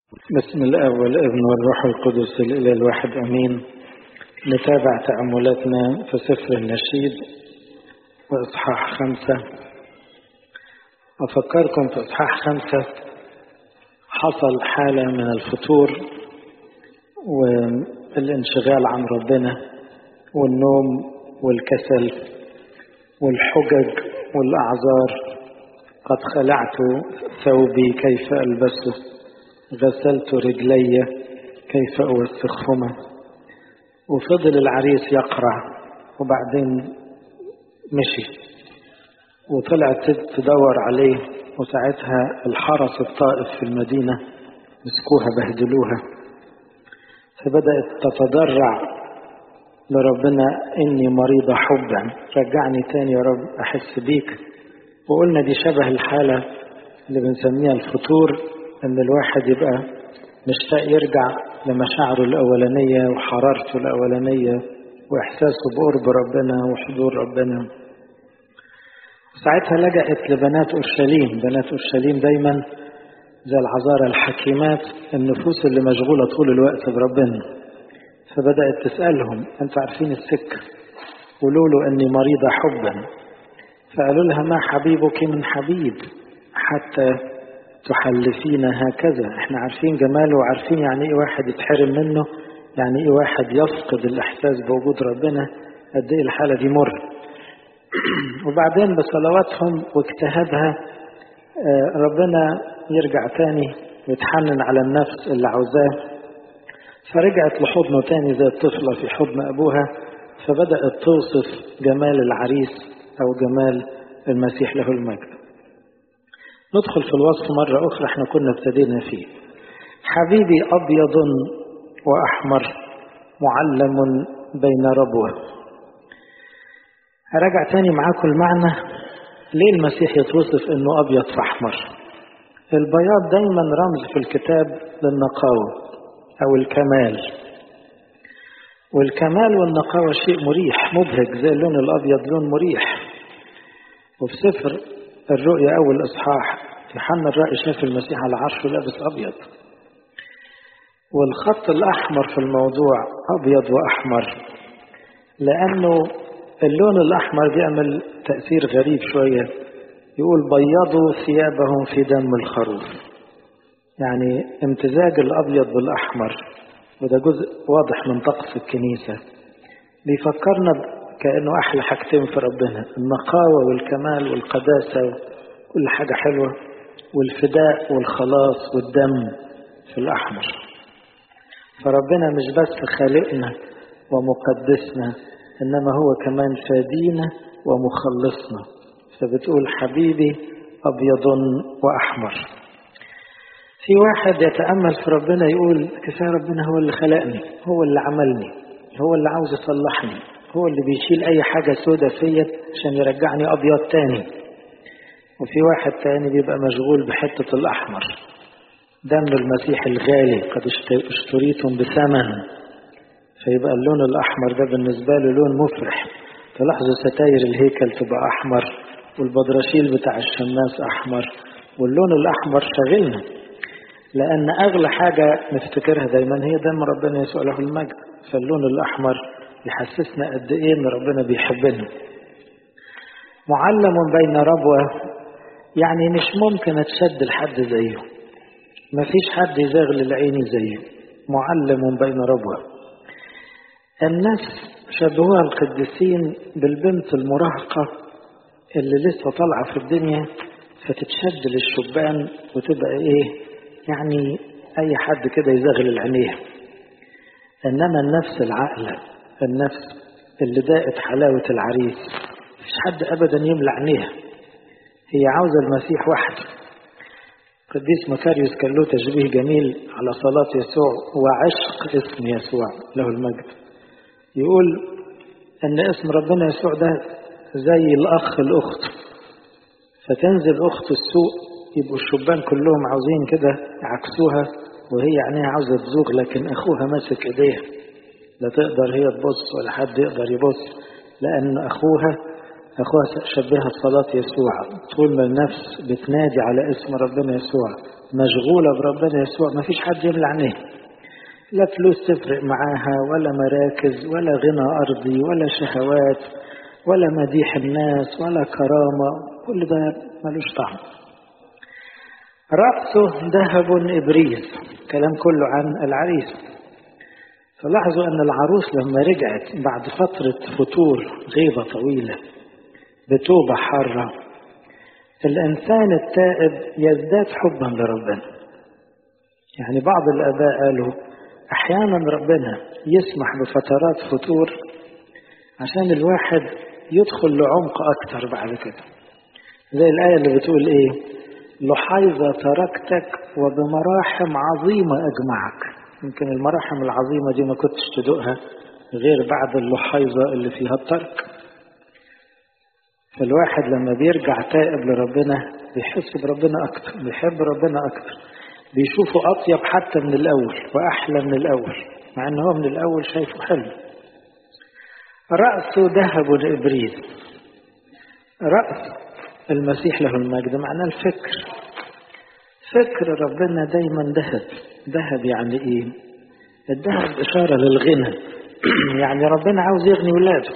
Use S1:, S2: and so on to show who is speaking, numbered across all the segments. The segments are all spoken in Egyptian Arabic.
S1: بسم الاب والابن والروح القدس الاله الواحد امين نتابع تاملاتنا في سفر النشيد واصحاح خمسه افكركم في اصحاح خمسه حصل حاله من الفتور والانشغال عن ربنا والنوم والكسل والحجج والاعذار قد خلعت ثوبي كيف البسه غسلت رجلي كيف أوسخهما وفضل العريس يقرع وبعدين مشي وطلعت تدور عليه وساعتها الحرس الطائف في المدينة مسكوها بهدلوها فبدأت تتضرع لربنا إني مريضة حبا رجعني تاني يا رب أحس بيك وقلنا دي شبه الحالة اللي بنسميها الفتور ان الواحد يبقى مشتاق يرجع لمشاعره الاولانيه وحرارته الاولانيه واحساسه بقرب ربنا وحضور ربنا ساعتها لجأت لبنات اورشليم بنات اورشليم دايما زي العذارى الحكيمات النفوس اللي مشغوله طول الوقت بربنا فبدأت تسألهم انتوا عارفين السكة قولوا له اني مريضة حبا فقالوا لها ما حبيبك من حبيب حتى تحلفين هكذا احنا عارفين جماله وعارفين يعني ايه واحد يتحرم منه يعني ايه واحد يفقد الاحساس بوجود ربنا قد ايه الحاله دي مر وبعدين بصلواتهم واجتهادها ربنا يرجع تاني ويتحنن على النفس اللي عاوزاه فرجعت لحضنه تاني زي الطفله في حضن ابوها فبدات توصف جمال العريس او جمال المسيح له المجد ندخل في الوصف مرة أخرى احنا كنا ابتدينا فيه حبيبي أبيض وأحمر معلم بين ربوة هراجع تاني معاكم المعنى ليه المسيح يتوصف انه ابيض في احمر البياض دايما رمز في الكتاب للنقاوة او الكمال والكمال والنقاوة شيء مريح مبهج زي اللون الابيض لون مريح وفي سفر الرؤيا أول إصحاح يوحنا الرأي شاف المسيح على عرشه لابس أبيض والخط الأحمر في الموضوع أبيض وأحمر لأنه اللون الأحمر بيعمل تأثير غريب شوية يقول بيضوا ثيابهم في دم الخروف يعني امتزاج الأبيض بالأحمر وده جزء واضح من طقس الكنيسة بيفكرنا كأنه أحلى حاجتين في ربنا النقاوة والكمال والقداسة كل حاجة حلوة والفداء والخلاص والدم في الأحمر فربنا مش بس خالقنا ومقدسنا إنما هو كمان فادينا ومخلصنا فبتقول حبيبي أبيض وأحمر في واحد يتأمل في ربنا يقول كفاية ربنا هو اللي خلقني هو اللي عملني هو اللي عاوز يصلحني هو اللي بيشيل أي حاجة سودة فيا عشان يرجعني أبيض تاني وفي واحد تاني بيبقى مشغول بحتة الأحمر دم المسيح الغالي قد اشتريتم بثمن فيبقى اللون الأحمر ده بالنسبة له لون مفرح تلاحظوا ستاير الهيكل تبقى أحمر والبدرشيل بتاع الشماس أحمر واللون الأحمر شاغلنا لأن أغلى حاجة نفتكرها دايما هي دم ربنا يسوع له المجد فاللون الأحمر يحسسنا قد ايه ان ربنا بيحبنا معلم بين ربوة يعني مش ممكن اتشد لحد زيه مفيش حد يزاغل العين زيه معلم بين ربوة الناس شبهوها القديسين بالبنت المراهقة اللي لسه طالعة في الدنيا فتتشد للشبان وتبقى ايه يعني اي حد كده يزاغل العينيه انما النفس العاقله النفس اللي داقت حلاوة العريس مفيش حد أبدا يملى عينيها هي عاوزة المسيح وحده قديس مكاريوس كان له تشبيه جميل على صلاة يسوع وعشق اسم يسوع له المجد يقول أن اسم ربنا يسوع ده زي الأخ الأخت فتنزل أخت السوق يبقوا الشبان كلهم عاوزين كده يعكسوها وهي عينيها عاوزة تزوغ لكن أخوها ماسك إيديها لا تقدر هي تبص ولا حد يقدر يبص لأن أخوها أخوها شبهها صلاة يسوع طول ما النفس بتنادي على اسم ربنا يسوع مشغولة بربنا يسوع ما فيش حد يملى عينيه لا فلوس تفرق معاها ولا مراكز ولا غنى أرضي ولا شهوات ولا مديح الناس ولا كرامة كل ده ملوش طعم رأسه ذهب إبريز كلام كله عن العريس فلاحظوا أن العروس لما رجعت بعد فترة فتور غيبة طويلة بتوبة حارة الإنسان التائب يزداد حبا لربنا يعني بعض الآباء قالوا أحيانا ربنا يسمح بفترات فتور عشان الواحد يدخل لعمق أكتر بعد كده زي الآية اللي بتقول إيه لحيظة تركتك وبمراحم عظيمة أجمعك يمكن المراحم العظيمة دي ما كنتش تدوقها غير بعد اللحيظة اللي فيها الترك فالواحد لما بيرجع تائب لربنا بيحس بربنا أكتر بيحب ربنا أكتر بيشوفه أطيب حتى من الأول وأحلى من الأول مع أنه هو من الأول شايفه حلو رأسه ذهب إبريز رأس المسيح له المجد معناه الفكر فكر ربنا دايما ذهب ذهب يعني ايه الذهب إشارة للغنى يعني ربنا عاوز يغني ولاده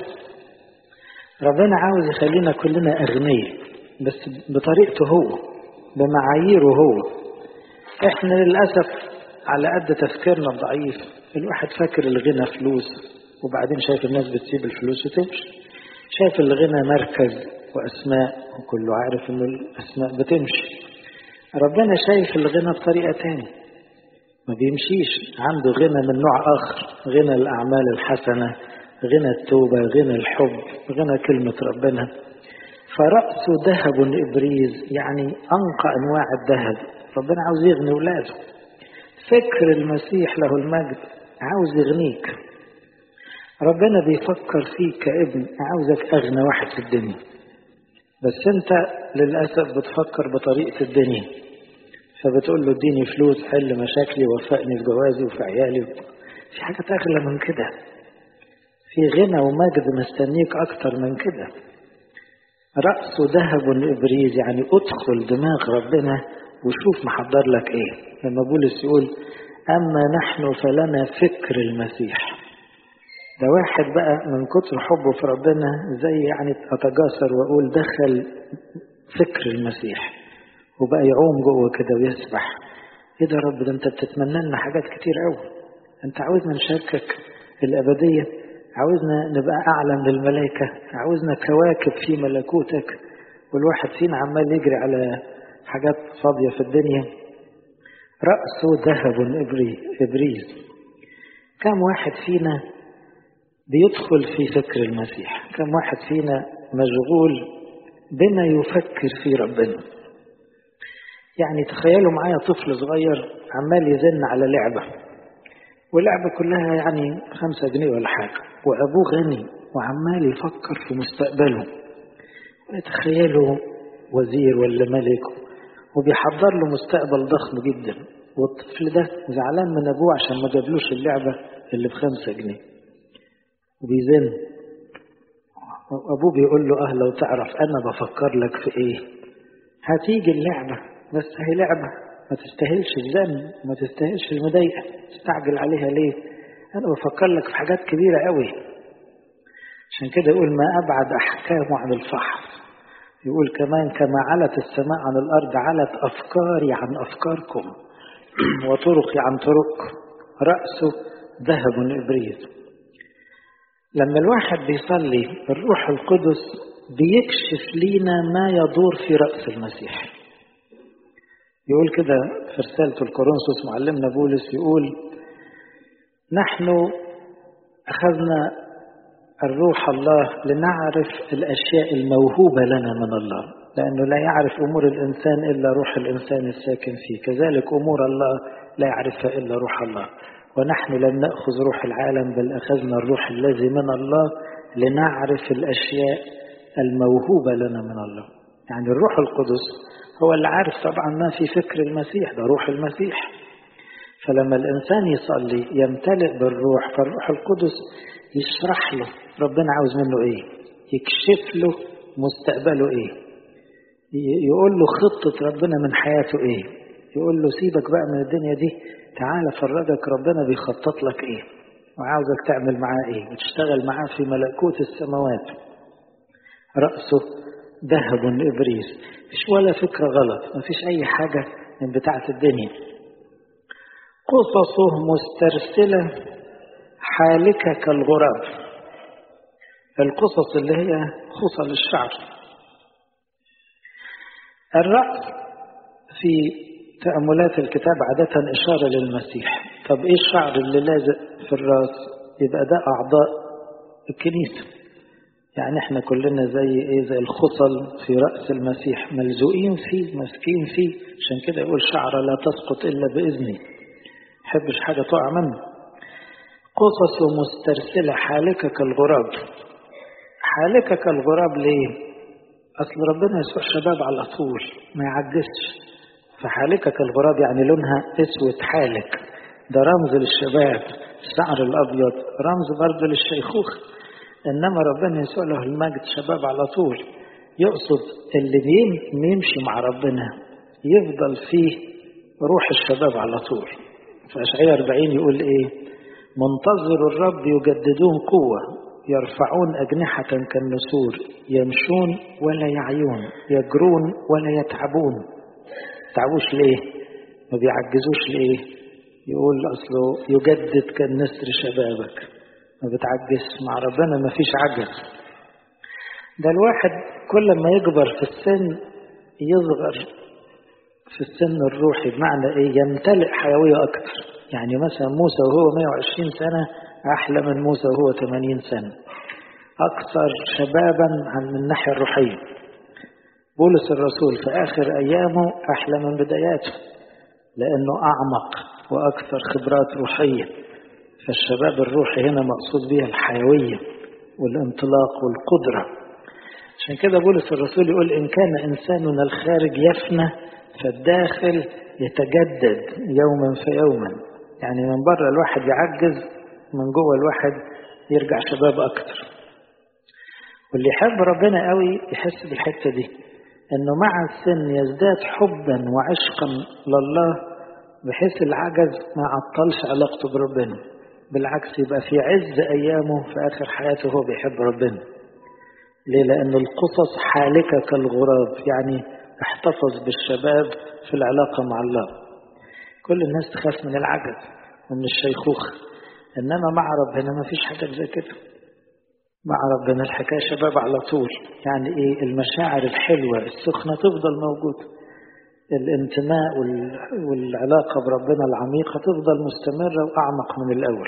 S1: ربنا عاوز يخلينا كلنا أغنياء بس بطريقته هو بمعاييره هو احنا للأسف على قد تفكيرنا الضعيف الواحد فاكر الغنى فلوس وبعدين شايف الناس بتسيب الفلوس وتمشي شايف الغنى مركز وأسماء وكله عارف إن الأسماء بتمشي ربنا شايف الغنى بطريقة تاني ما بيمشيش عنده غنى من نوع آخر غنى الأعمال الحسنة غنى التوبة غنى الحب غنى كلمة ربنا فرأسه ذهب إبريز يعني أنقى أنواع الذهب ربنا عاوز يغني ولاده فكر المسيح له المجد عاوز يغنيك ربنا بيفكر فيك كابن عاوزك أغنى واحد في الدنيا بس أنت للأسف بتفكر بطريقة الدنيا فبتقول له اديني فلوس حل مشاكلي وفقني في جوازي وفي عيالي في حاجات أغلى من كده في غنى ومجد مستنيك أكتر من كده رأسه ذهب إبريز يعني أدخل دماغ ربنا وشوف محضر لك إيه لما بولس يقول أما نحن فلنا فكر المسيح ده واحد بقى من كتر حبه في ربنا زي يعني أتجاسر وأقول دخل فكر المسيح وبقى يعوم جوه كده ويسبح ايه ده يا رب ده انت بتتمنى لنا حاجات كتير قوي انت عاوزنا نشاركك الابديه عاوزنا نبقى اعلى من الملائكه عاوزنا كواكب في ملكوتك والواحد فينا عمال يجري على حاجات فاضيه في الدنيا راسه ذهب ابريز كم واحد فينا بيدخل في فكر المسيح كم واحد فينا مشغول بما يفكر في ربنا يعني تخيلوا معايا طفل صغير عمال يزن على لعبة واللعبة كلها يعني خمسة جنيه ولا حاجة وأبوه غني وعمال يفكر في مستقبله تخيلوا وزير ولا ملك وبيحضر له مستقبل ضخم جدا والطفل ده زعلان من أبوه عشان ما جابلوش اللعبة اللي بخمسة جنيه وبيزن أبوه بيقول له أه لو تعرف أنا بفكر لك في إيه هتيجي اللعبة بس هي لعبة ما تستاهلش الزن ما تستاهلش المضايقة تستعجل عليها ليه أنا بفكر لك في حاجات كبيرة قوي عشان كده يقول ما أبعد أحكامه عن الفحص يقول كمان كما علت السماء عن الأرض علت أفكاري عن أفكاركم وطرقي عن طرق رأسه ذهب إبريز لما الواحد بيصلي الروح القدس بيكشف لينا ما يدور في رأس المسيح يقول كده في رسالة الكورنثوس معلمنا بولس يقول نحن أخذنا الروح الله لنعرف الأشياء الموهوبة لنا من الله لأنه لا يعرف أمور الإنسان إلا روح الإنسان الساكن فيه كذلك أمور الله لا يعرفها إلا روح الله ونحن لم نأخذ روح العالم بل أخذنا الروح الذي من الله لنعرف الأشياء الموهوبة لنا من الله يعني الروح القدس هو اللي عارف طبعا ما في فكر المسيح ده روح المسيح فلما الإنسان يصلي يمتلئ بالروح فالروح القدس يشرح له ربنا عاوز منه إيه يكشف له مستقبله إيه يقول له خطة ربنا من حياته إيه يقول له سيبك بقى من الدنيا دي تعالى فرجك ربنا بيخطط لك ايه وعاوزك تعمل معاه ايه وتشتغل معاه في ملكوت السماوات رأسه ذهب إبريس مفيش ولا فكرة غلط مفيش أي حاجة من بتاعة الدنيا قصصه مسترسلة حالكة كالغراب القصص اللي هي خصل الشعر الرأس في تأملات الكتاب عادة إشارة للمسيح طب إيه الشعر اللي لازق في الرأس يبقى ده أعضاء الكنيسة يعني احنا كلنا زي ايه زي الخصل في رأس المسيح ملزوقين فيه ماسكين فيه عشان كده يقول شعر لا تسقط إلا بإذني حبش حاجة تقع منه قصص مسترسلة حالكة كالغراب حالكة كالغراب ليه أصل ربنا يسوع شباب على طول ما يعجزش فحالكة كالغراب يعني لونها اسود حالك ده رمز للشباب الشعر الأبيض رمز برضه للشيخوخة إنما ربنا يسوع له المجد شباب على طول يقصد اللي بيمشي مع ربنا يفضل فيه روح الشباب على طول في أشعية 40 يقول إيه منتظر الرب يجددون قوة يرفعون أجنحة كالنسور يمشون ولا يعيون يجرون ولا يتعبون تعبوش ليه ما بيعجزوش ليه يقول أصله يجدد كالنسر شبابك ما بتعجزش مع ربنا ما فيش عجز ده الواحد كل ما يكبر في السن يصغر في السن الروحي بمعنى ايه يمتلئ حيوية اكتر يعني مثلا موسى وهو 120 سنة احلى من موسى وهو 80 سنة اكثر شبابا عن من الناحية الروحية بولس الرسول في اخر ايامه احلى من بداياته لانه اعمق واكثر خبرات روحية فالشباب الروحي هنا مقصود بها الحيوية والانطلاق والقدرة عشان كده بولس الرسول يقول إن كان إنساننا الخارج يفنى فالداخل يتجدد يوما فيوما يعني من بره الواحد يعجز من جوه الواحد يرجع شباب أكتر واللي يحب ربنا قوي يحس بالحتة دي إنه مع السن يزداد حبا وعشقا لله بحيث العجز ما عطلش علاقته بربنا بالعكس يبقى في عز أيامه في آخر حياته هو بيحب ربنا ليه؟ لأن القصص حالكة كالغراب يعني احتفظ بالشباب في العلاقة مع الله كل الناس تخاف من العجز ومن الشيخوخة إنما مع ربنا ما فيش حاجة زي كده مع ربنا الحكاية شباب على طول يعني إيه المشاعر الحلوة السخنة تفضل موجودة الانتماء والعلاقة بربنا العميقة تفضل مستمرة وأعمق من الأول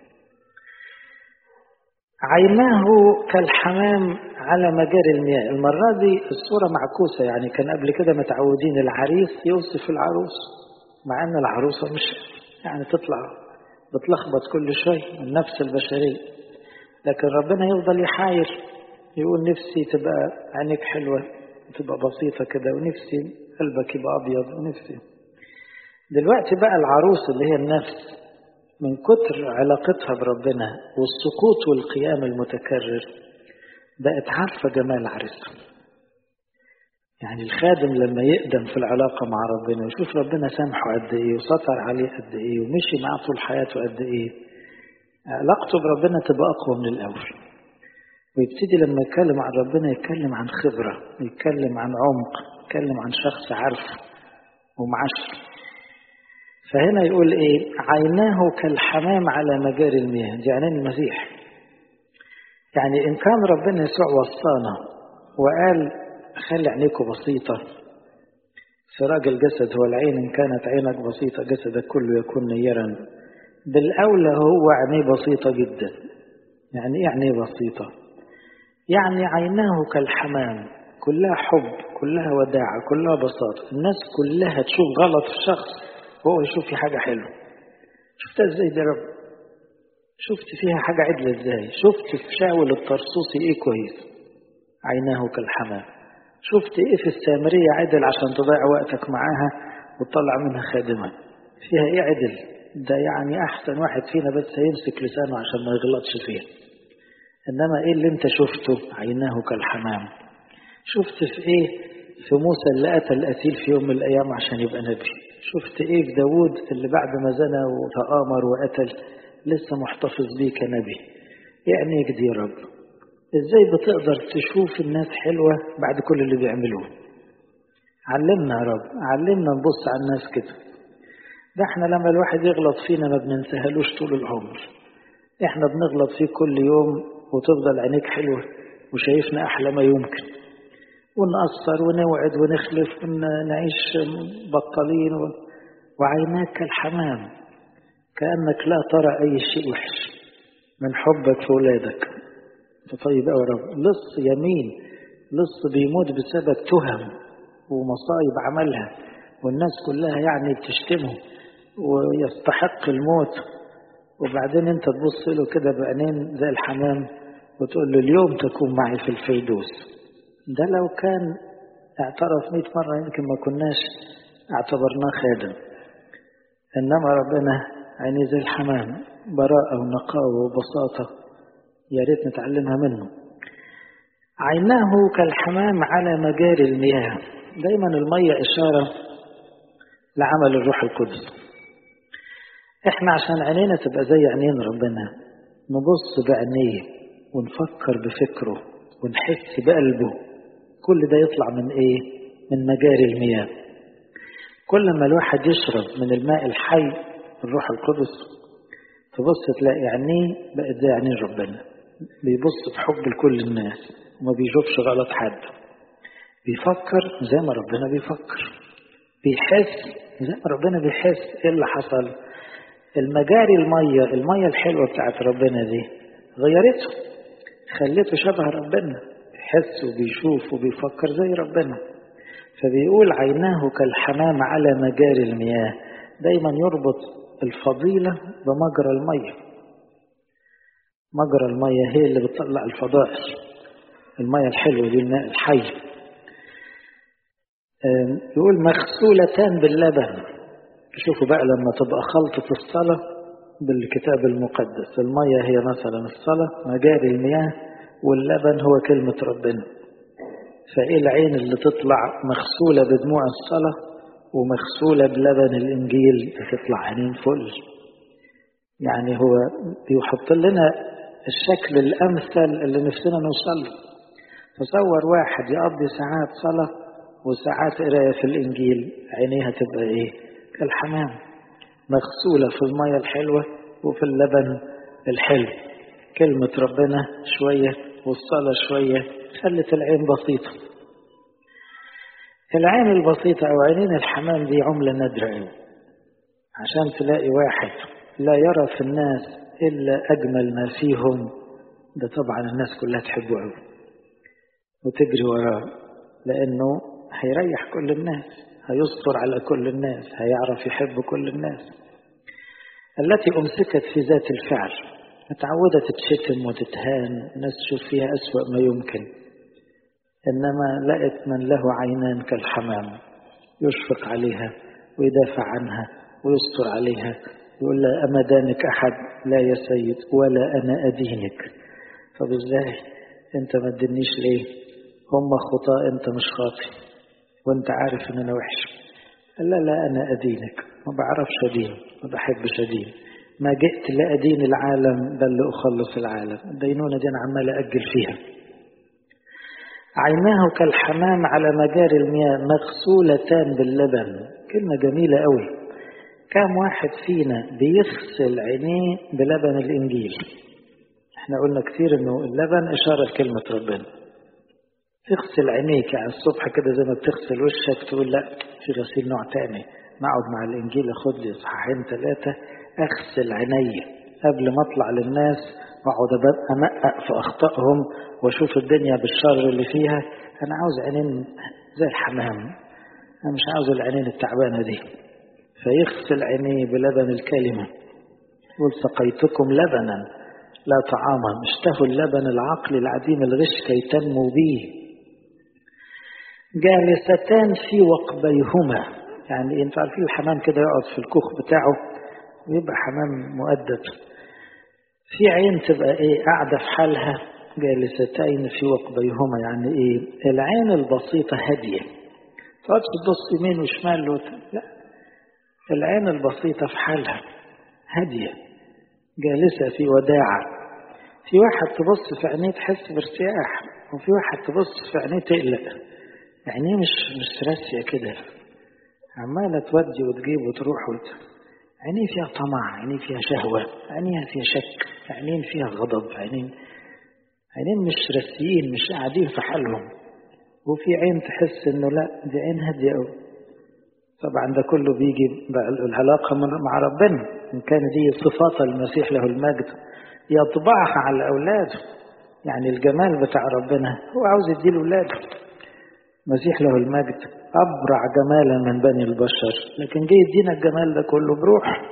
S1: عيناه كالحمام على مجاري المياه المرة دي الصورة معكوسة يعني كان قبل كده متعودين العريس يوصف العروس مع أن العروسة مش يعني تطلع بتلخبط كل شوي النفس البشرية لكن ربنا يفضل يحاير يقول نفسي تبقى عينيك حلوة تبقى بسيطة كده ونفسي قلبك يبقى أبيض ونفسي دلوقتي بقى العروس اللي هي النفس من كتر علاقتها بربنا والسقوط والقيام المتكرر بقت عارفة جمال عريسها يعني الخادم لما يقدم في العلاقة مع ربنا ويشوف ربنا سامحه قد ايه وسطر عليه قد ايه ومشي معاه طول حياته قد ايه علاقته بربنا تبقى أقوى من الأول ويبتدي لما يتكلم عن ربنا يتكلم عن خبرة يتكلم عن عمق يتكلم عن شخص عارفه ومعاشره فهنا يقول ايه عيناه كالحمام على مجاري المياه دي عينين المسيح يعني ان كان ربنا يسوع وصانا وقال خلي عينيكم بسيطة سراج الجسد هو العين إن كانت عينك بسيطة جسدك كله يكون نيرا بالأولى هو عينيه بسيطة جدا يعني إيه عينيه بسيطة يعني عيناه كالحمام كلها حب كلها وداعة كلها بساطة الناس كلها تشوف غلط في الشخص وهو يشوف في حاجة حلوة شفتها ازاي ده رب شفت فيها حاجة عدلة ازاي شفت في شاول الطرسوسي ايه كويس عيناه كالحمام شفت ايه في السامرية عدل عشان تضيع وقتك معاها وتطلع منها خادمة فيها ايه عدل ده يعني احسن واحد فينا بس هيمسك لسانه عشان ما يغلطش فيها انما ايه اللي انت شفته عيناه كالحمام شفت في ايه في موسى اللي قتل القتيل في يوم من الايام عشان يبقى نبي شفت ايه في داود اللي بعد ما زنى وتآمر وقتل لسه محتفظ بيه كنبي يعني ايه دي يا رب ازاي بتقدر تشوف الناس حلوة بعد كل اللي بيعملوه علمنا يا رب علمنا نبص على الناس كده ده احنا لما الواحد يغلط فينا ما بننساهلوش طول العمر احنا بنغلط فيه كل يوم وتفضل عينيك حلوة وشايفنا أحلى ما يمكن ونقصر ونوعد ونخلف ونعيش بطلين و... وعيناك كالحمام كأنك لا ترى أي شيء وحش من حبك في ولادك طيب أو رب لص يمين لص بيموت بسبب تهم ومصايب عملها والناس كلها يعني بتشتمه ويستحق الموت وبعدين انت تبص له كده بعينين زي الحمام وتقول له اليوم تكون معي في الفردوس ده لو كان اعترف مئة مرة يمكن ما كناش اعتبرناه خادم إنما ربنا عيني زي الحمام براءة ونقاوة وبساطة يا ريت نتعلمها منه عيناه كالحمام على مجاري المياه دايما المية إشارة لعمل الروح القدس احنا عشان عينينا تبقى زي عينين ربنا نبص بعينيه ونفكر بفكره ونحس بقلبه كل ده يطلع من ايه من مجاري المياه كل ما الواحد يشرب من الماء الحي الروح القدس تبص تلاقي عينيه بقت زي عينين ربنا بيبص بحب لكل الناس وما بيشوفش غلط حد بيفكر زي ما ربنا بيفكر بيحس زي ما ربنا بيحس ايه اللي حصل المجاري المية المية الحلوة بتاعت ربنا دي غيرته خليته شبه ربنا بيحس وبيشوف وبيفكر زي ربنا فبيقول عيناه كالحمام على مجاري المياه دايما يربط الفضيلة بمجرى المية مجرى المية هي اللي بتطلع الفضائل المية الحلوة دي الماء الحي يقول مغسولتان باللبن شوفوا بقى لما تبقى خلطة الصلاة بالكتاب المقدس المية هي مثلا الصلاة مجاري المياه واللبن هو كلمة ربنا فإيه العين اللي تطلع مغسولة بدموع الصلاة ومغسولة بلبن الإنجيل تطلع عينين فل يعني هو بيحط لنا الشكل الأمثل اللي نفسنا نوصل له تصور واحد يقضي ساعات صلاة وساعات قراية في الإنجيل عينيها تبقى إيه كالحمام مغسولة في المية الحلوة وفي اللبن الحلو كلمة ربنا شوية والصلاة شوية خلت العين بسيطة العين البسيطة أو عينين الحمام دي عملة نادرة أوي عشان تلاقي واحد لا يرى في الناس إلا أجمل ما فيهم ده طبعا الناس كلها تحبه أوي وتجري وراه لأنه هيريح كل الناس هيستر على كل الناس هيعرف يحب كل الناس التي أمسكت في ذات الفعل متعودة تتشتم وتتهان الناس تشوف فيها أسوأ ما يمكن إنما لقت من له عينان كالحمام يشفق عليها ويدافع عنها ويستر عليها يقول لها أما دانك أحد لا يا سيد ولا أنا أدينك طب إزاي أنت ما تدنيش ليه هم خطاء أنت مش خاطئ وأنت عارف إن أنا وحش لا لا أنا أدينك ما بعرفش أدين ما بحبش أدين ما جئت لأدين العالم بل لأخلص العالم الدينونة دي أنا عمال أجل فيها عيناه كالحمام على مجاري المياه مغسولتان باللبن كلمة جميلة قوي كم واحد فينا بيغسل عينيه بلبن الإنجيل احنا قلنا كتير انه اللبن إشارة لكلمة ربنا تغسل عينيك يعني الصبح كده زي ما بتغسل وشك تقول لا في غسيل نوع تاني نقعد مع الإنجيل أخد لي إصحاحين ثلاثة أغسل عيني قبل ما أطلع للناس وأقعد أنقق في أخطائهم وأشوف الدنيا بالشر اللي فيها أنا عاوز عينين زي الحمام أنا مش عاوز العينين التعبانة دي فيغسل عينيه بلبن الكلمة يقول سقيتكم لبنا لا طعاما اشتهوا اللبن العقل العديم الغش كي تنمو به جالستان في وقبيهما يعني انتوا عارفين الحمام كده يقعد في الكوخ بتاعه ويبقى حمام مؤدب في عين تبقى ايه قاعدة في حالها جالستين في وقبيهما يعني ايه العين البسيطة هادية تقعدش تبص يمين وشمال لا العين البسيطة في حالها هادية جالسة في وداعة في واحد تبص في عينيه تحس بارتياح وفي واحد تبص في عينيه تقلق عينيه مش مش راسية كده عمالة تودي وتجيب وتروح وت... عينيه فيها طمع عينيه فيها شهوة عينيها فيها شك عينين فيها غضب عينين عينين مش راسيين مش قاعدين في حالهم وفي عين تحس انه لا دي عين هادية قوي طبعا ده كله بيجي العلاقة مع ربنا إن كان دي صفات المسيح له المجد يطبعها على أولاده يعني الجمال بتاع ربنا هو عاوز يديله أولاده المسيح له المجد أبرع جمالا من بني البشر لكن جه يدينا الجمال ده كله بروح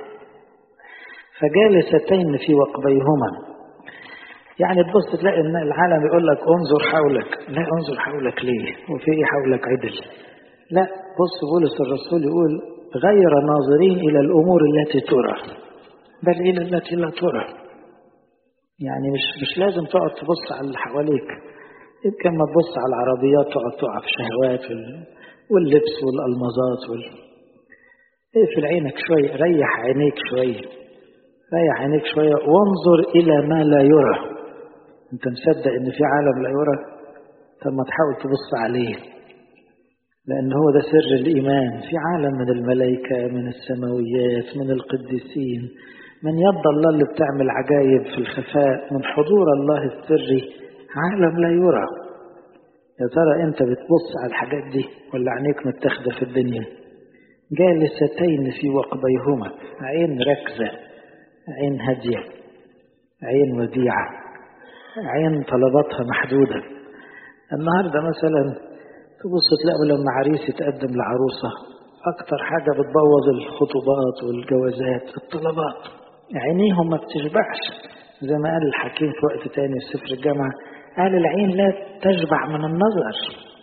S1: فجالستين في وقبيهما يعني تبص تلاقي ان العالم يقول لك انظر حولك لا انظر حولك ليه وفي ايه حولك عدل لا بص بولس الرسول يقول غير ناظرين الى الامور التي ترى بل الى التي لا ترى يعني مش مش لازم تقعد تبص على اللي حواليك يمكن ما تبص على العربيات تقعد تقع في شهوات واللبس والالمازات وال... اقفل عينك شوية ريح عينيك شوية ريح عينيك شوية وانظر إلى ما لا يرى أنت مصدق إن في عالم لا يرى طب ما تحاول تبص عليه لأن هو ده سر الإيمان في عالم من الملائكة من السماويات من القديسين من يد الله اللي بتعمل عجائب في الخفاء من حضور الله السري عالم لا يرى يا ترى أنت بتبص على الحاجات دي ولا عينيك متاخدة في الدنيا جالستين في وقبيهما عين ركزة عين هادية عين وديعة عين طلباتها محدودة النهاردة مثلا تبص تلاقوا لما عريس يتقدم لعروسة أكتر حاجة بتبوظ الخطوبات والجوازات الطلبات عينيهم ما بتشبعش زي ما قال الحكيم في وقت تاني في سفر الجامعة قال العين لا تشبع من النظر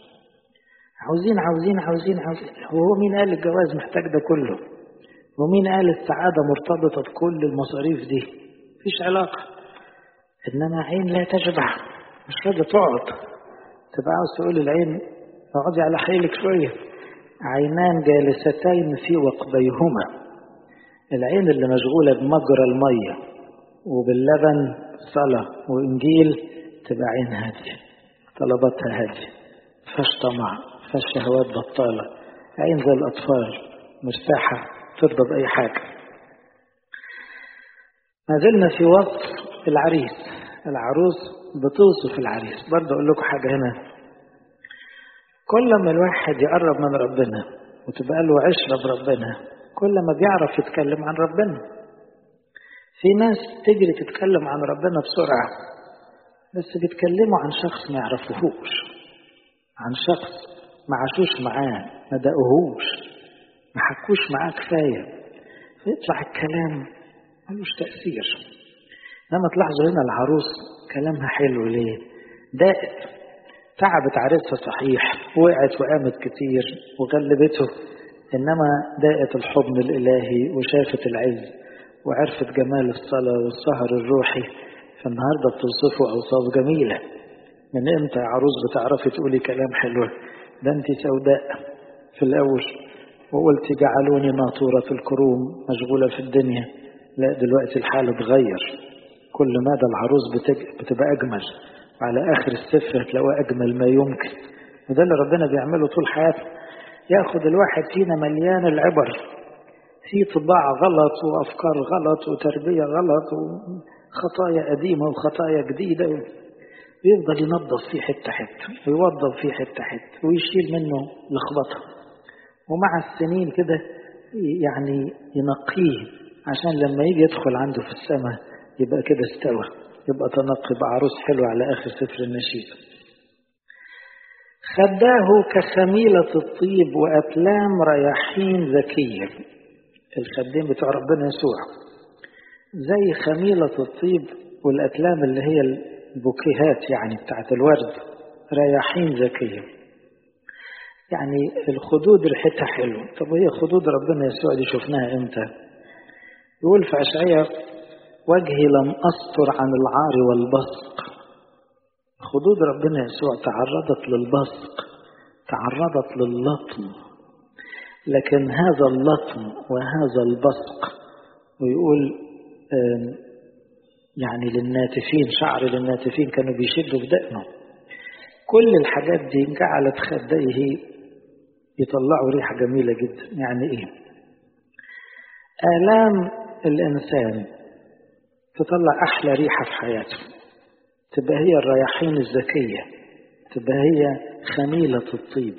S1: عاوزين عاوزين عاوزين عاوزين هو مين قال الجواز محتاج ده كله ومين قال السعادة مرتبطة بكل المصاريف دي مفيش علاقة إنما عين لا تشبع مش راضية تقعد تبقى عاوز تقول العين اقعدي على حيلك شوية عينان جالستين في وقبيهما العين اللي مشغولة بمجرى المية وباللبن صلاة وإنجيل تبقى عين هادية طلباتها هادية فاش طمع فاش شهوات بطالة عين زي الأطفال مرتاحة ترضى بأي حاجة ما زلنا في وصف العريس العروس بتوصف العريس برضه أقول لكم حاجة هنا كل ما الواحد يقرب من ربنا وتبقى له عشرة بربنا كل ما بيعرف يتكلم عن ربنا في ناس تجري تتكلم عن ربنا بسرعة بس بيتكلموا عن شخص ما يعرفوهوش عن شخص ما عاشوش معاه ما دقوهوش ما حكوش معاه كفاية فيطلع الكلام ملوش تأثير لما تلاحظوا هنا العروس كلامها حلو ليه دقت تعبت عريسها صحيح وقعت وقامت كتير وغلبته إنما دقت الحضن الإلهي وشافت العز وعرفت جمال الصلاة والسهر الروحي فالنهاردة بتوصفه أوصاف جميلة من إمتى يا عروس بتعرفي تقولي كلام حلو ده أنت سوداء في الأول وقلت جعلوني ناطورة الكروم مشغولة في الدنيا لا دلوقتي الحال اتغير كل مدى العروس بتبقى أجمل وعلى آخر السفر هتلاقوها أجمل ما يمكن وده اللي ربنا بيعمله طول حياته ياخد الواحد فينا مليان العبر في طباع غلط وأفكار غلط وتربية غلط وخطايا قديمة وخطايا جديدة ويفضل ينظف فيه حتة حتة ويوظف فيه حتة حتة ويشيل منه لخبطة ومع السنين كده يعني ينقيه عشان لما يجي يدخل عنده في السماء يبقى كده استوى يبقى تنقي بعروس حلو على آخر سفر النشيد خداه كخميلة الطيب وأكلام رياحين ذكية الخدين بتوع ربنا يسوع زي خميلة الطيب والأكلام اللي هي البوكيهات يعني بتاعت الورد رياحين ذكية يعني الخدود ريحتها حلو طب وهي خدود ربنا يسوع دي شفناها امتى يقول في أشعية وجهي لم أستر عن العار والبصق خدود ربنا يسوع تعرضت للبصق تعرضت للطم لكن هذا اللطم وهذا البصق ويقول يعني للناتفين شعر للناتفين كانوا بيشدوا في دقنه كل الحاجات دي جعلت خديه يطلعوا ريحة جميلة جدا يعني ايه آلام الإنسان تطلع أحلى ريحة في حياته تبقى هي الرياحين الذكية تبقى هي خميلة الطيب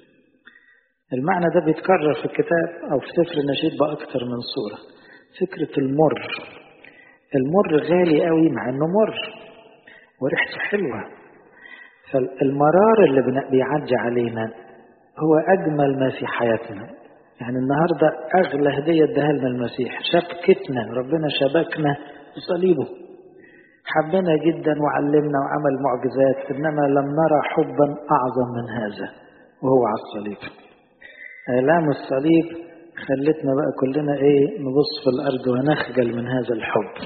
S1: المعنى ده بيتكرر في الكتاب أو في سفر النشيد بأكثر من صورة فكرة المر المر غالي قوي مع انه مر وريحته حلوة فالمرار اللي بيعدي علينا هو أجمل ما في حياتنا يعني النهاردة أغلى هدية اداها لنا المسيح شبكتنا ربنا شبكنا بصليبه حبنا جدا وعلمنا وعمل معجزات إنما لم نرى حبا أعظم من هذا وهو على الصليب آلام الصليب خلتنا بقى كلنا ايه نبص في الارض ونخجل من هذا الحب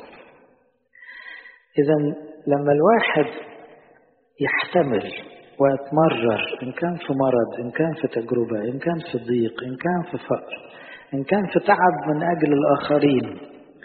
S1: اذا لما الواحد يحتمل ويتمرر ان كان في مرض ان كان في تجربه ان كان في ضيق ان كان في فقر ان كان في تعب من اجل الاخرين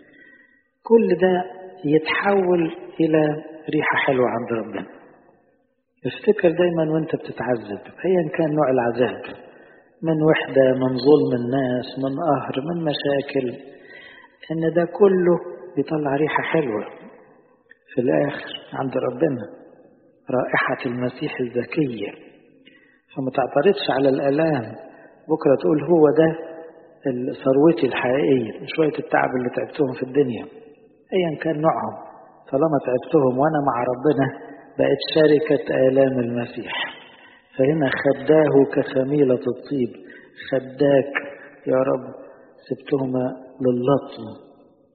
S1: كل ده يتحول الى ريحه حلوه عند ربنا افتكر دايما وانت بتتعذب ايا كان نوع العذاب من وحدة من ظلم الناس من قهر من مشاكل ان ده كله بيطلع ريحة حلوة في الآخر عند ربنا رائحة المسيح الذكية فما تعترضش على الآلام بكرة تقول هو ده ثروتي الحقيقية شوية التعب اللي تعبتهم في الدنيا أيا كان نوعهم طالما تعبتهم وأنا مع ربنا بقت شركة آلام المسيح فهنا خداه كخميلة الطيب خداك يا رب سبتهما للطم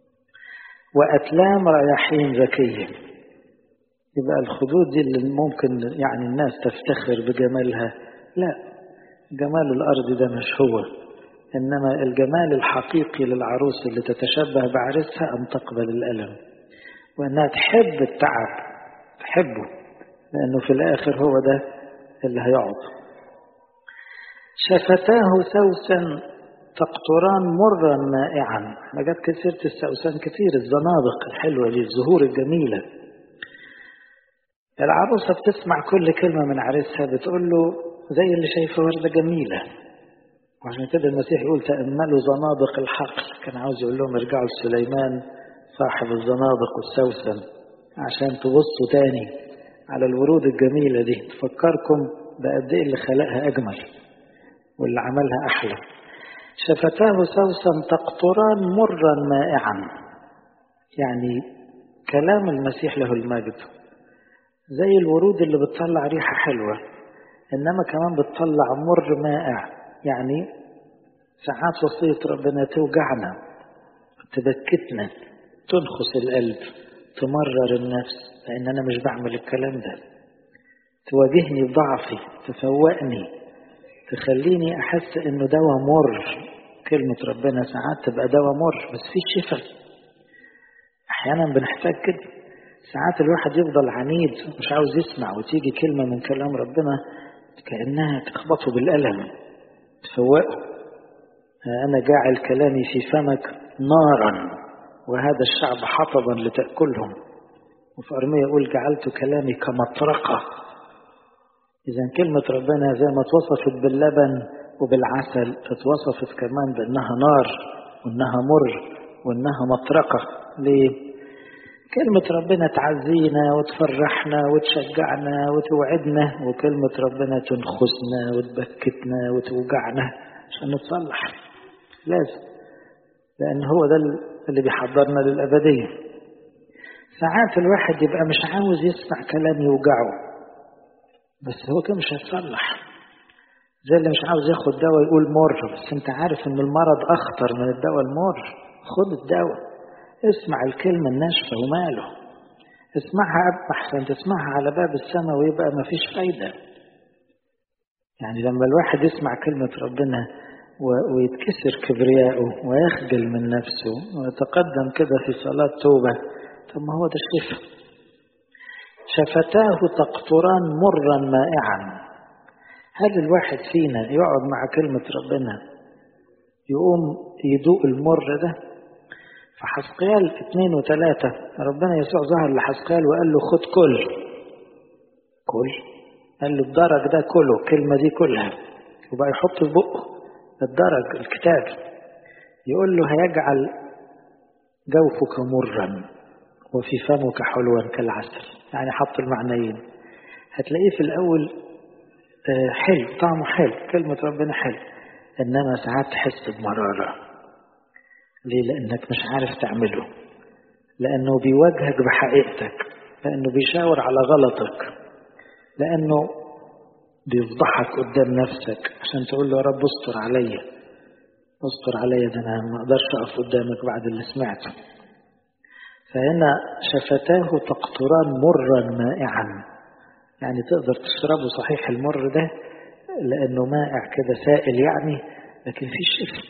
S1: وأتلام رياحين ذكية يبقى الخدود دي اللي ممكن يعني الناس تفتخر بجمالها لا جمال الأرض ده مش هو إنما الجمال الحقيقي للعروس اللي تتشبه بعرسها أن تقبل الألم وأنها تحب التعب تحبه لأنه في الآخر هو ده اللي هيقعد شفتاه سوسا تقطران مرا مائعا احنا جت كثيرة السوسان كتير الزنابق الحلوة دي الزهور الجميلة العروسة بتسمع كل كلمة من عريسها بتقول له زي اللي شايفة وردة جميلة وعشان كده المسيح يقول تأملوا زنابق الحقل كان عاوز يقول لهم ارجعوا لسليمان صاحب الزنابق والسوسن عشان تبصوا تاني على الورود الجميلة دي تفكركم بقد ايه اللي خلقها أجمل واللي عملها أحلى شفتاه سوسا تقطران مرا مائعا يعني كلام المسيح له المجد زي الورود اللي بتطلع ريحة حلوة إنما كمان بتطلع مر مائع يعني ساعات وصية ربنا توجعنا تبكتنا تنخس القلب تمرر النفس لأن أنا مش بعمل الكلام ده تواجهني بضعفي تفوقني تخليني أحس إنه دواء مر كلمة ربنا ساعات تبقى دواء مر بس في شفاء أحيانا بنحتاج كده ساعات الواحد يفضل عنيد مش عاوز يسمع وتيجي كلمة من كلام ربنا كأنها تخبطه بالألم تفوقه أنا جاعل كلامي في فمك نارا وهذا الشعب حطبا لتأكلهم وفي أرمية يقول جعلت كلامي كمطرقة إذا كلمة ربنا زي ما اتوصفت باللبن وبالعسل اتوصفت كمان بأنها نار وأنها مر وأنها مطرقة ليه؟ كلمة ربنا تعزينا وتفرحنا وتشجعنا وتوعدنا وكلمة ربنا تنخسنا وتبكتنا وتوجعنا عشان نتصلح لازم لأن هو ده اللي بيحضرنا للأبدية ساعات الواحد يبقى مش عاوز يسمع كلام يوجعه بس هو كده مش هيتصلح زي اللي مش عاوز ياخد دواء يقول مر بس انت عارف ان المرض اخطر من الدواء المر خد الدواء اسمع الكلمة الناشفة وماله اسمعها أحسن تسمعها على باب السماء ويبقى ما فيش فايدة يعني لما الواحد يسمع كلمة ربنا ويتكسر كبرياءه ويخجل من نفسه ويتقدم كده في صلاة توبة طب ما هو ده الشفاء شفتاه تقطران مرا مائعا هل الواحد فينا يقعد مع كلمة ربنا يقوم يدوق المر ده فحسقيال اثنين وثلاثة ربنا يسوع ظهر لحسقيال وقال له خد كل كل قال له الدرج ده كله الكلمة دي كلها وبقى يحط في بقه الدرج الكتاب يقول له هيجعل جوفك مرا وفي فمك حلوا كالعسل يعني حط المعنيين هتلاقيه في الأول حلو طعمه حلو كلمة ربنا حلو إنما ساعات تحس بمرارة ليه لأنك مش عارف تعمله لأنه بيواجهك بحقيقتك لأنه بيشاور على غلطك لأنه بيفضحك قدام نفسك عشان تقول له يا رب استر عليا استر عليا ده أنا ما أقدرش أقف قدامك بعد اللي سمعته فهنا شفتاه تقطران مرا مائعا يعني تقدر تشربه صحيح المر ده لأنه مائع كده سائل يعني لكن في شفا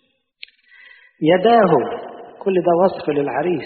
S1: يداه كل ده وصف للعريس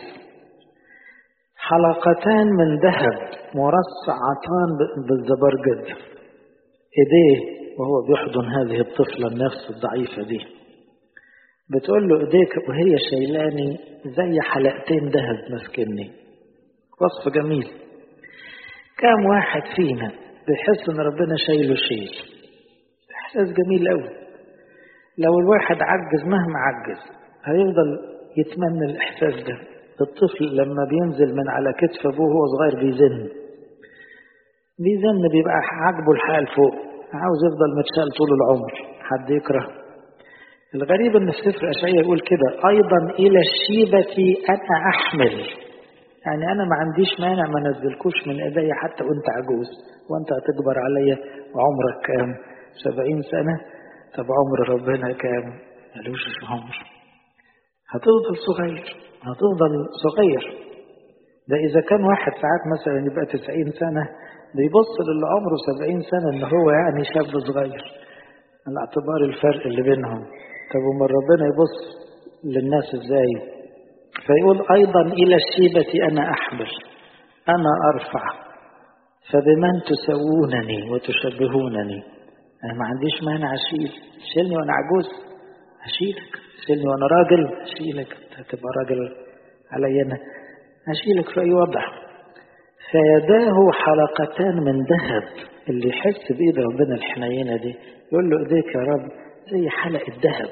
S1: حلقتان من ذهب مرصعتان بالزبرجد ايديه وهو بيحضن هذه الطفلة النفس الضعيفة دي بتقول له ايديك وهي شايلاني زي حلقتين ذهب ماسكني وصف جميل كام واحد فينا بيحس ان ربنا شايله شيل احساس جميل قوي لو الواحد عجز مهما عجز هيفضل يتمنى الاحساس ده الطفل لما بينزل من على كتف ابوه وهو صغير بيزن بيزن بيبقى عاجبه الحال فوق عاوز يفضل متشال طول العمر حد يكره الغريب ان في سفر اشعياء يقول كده ايضا الى الشيبه انا احمل يعني انا ما عنديش مانع ما نزلكوش من ايدي حتى وانت عجوز وانت هتكبر عليا وعمرك كام سبعين سنة طب عمر ربنا كام ملوش عمر هتفضل صغير هتفضل صغير ده إذا كان واحد ساعات مثلا يبقى تسعين سنة بيبص للي عمره سبعين سنة إن هو يعني شاب صغير على اعتبار الفرق اللي بينهم طب وما ربنا يبص للناس ازاي فيقول أيضا إلى الشيبة أنا أحمل أنا أرفع فبمن تسوونني وتشبهونني أنا ما عنديش مانع أشيل شيلني وأنا عجوز أشيلك شيلني وأنا راجل أشيلك هتبقى راجل علي أنا أشيلك في أي وضع فيداه حلقتان من ذهب اللي يحس بإيد ربنا الحنينة دي يقول له إيديك يا رب زي حلقة ذهب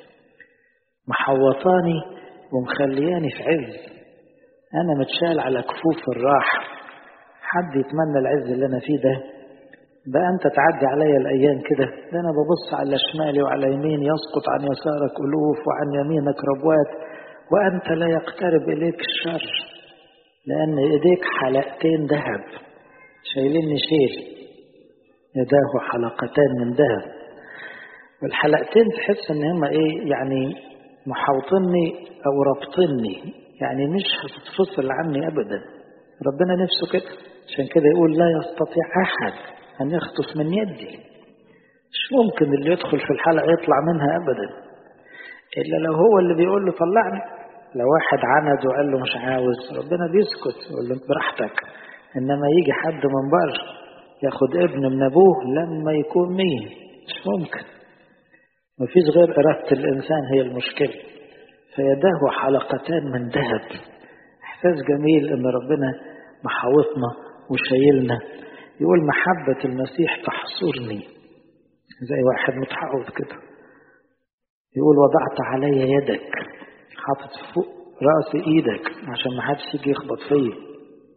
S1: محوطاني ومخلياني في عز أنا متشال على كفوف الراحة حد يتمنى العز اللي أنا فيه ده بقى أنت تعدي عليا الأيام كده ده أنا ببص على شمالي وعلى يميني يسقط عن يسارك ألوف وعن يمينك ربوات وأنت لا يقترب إليك الشر لأن إيديك حلقتين ذهب شايليني شيل يداه حلقتان من ذهب والحلقتين تحس ان هما ايه يعني محوطني او رابطني يعني مش هتتفصل عني ابدا ربنا نفسه كده عشان كده يقول لا يستطيع احد ان يخطف من يدي مش ممكن اللي يدخل في الحلقه يطلع منها ابدا الا لو هو اللي بيقول له طلعني لو واحد عند وقال له مش عاوز ربنا بيسكت يقول له براحتك انما يجي حد من بره ياخد ابن من ابوه لما يكون مين مش ممكن مفيش غير إرادة الإنسان هي المشكلة فيداه حلقتان من ذهب إحساس جميل إن ربنا محاوطنا وشايلنا يقول محبة المسيح تحصرني زي واحد متحوط كده يقول وضعت علي يدك حاطط فوق رأس إيدك عشان ما حدش يجي يخبط فيا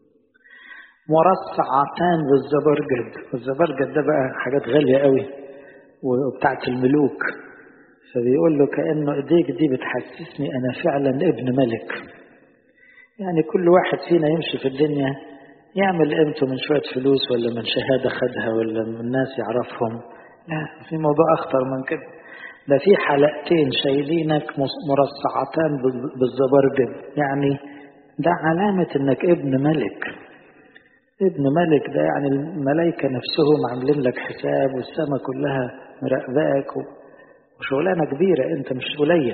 S1: مرصعتان بالزبرجد والزبرجد ده بقى حاجات غالية قوي وبتاعت الملوك فبيقول له كأنه ايديك دي بتحسسني أنا فعلا ابن ملك يعني كل واحد فينا يمشي في الدنيا يعمل قيمته من شوية فلوس ولا من شهادة خدها ولا من الناس يعرفهم لا في موضوع أخطر من كده ده في حلقتين شايلينك مرصعتان بالزبرجد يعني ده علامة انك ابن ملك ابن ملك ده يعني الملائكة نفسهم عاملين لك حساب والسماء كلها مراقباك وشغلانة كبيرة انت مش قليل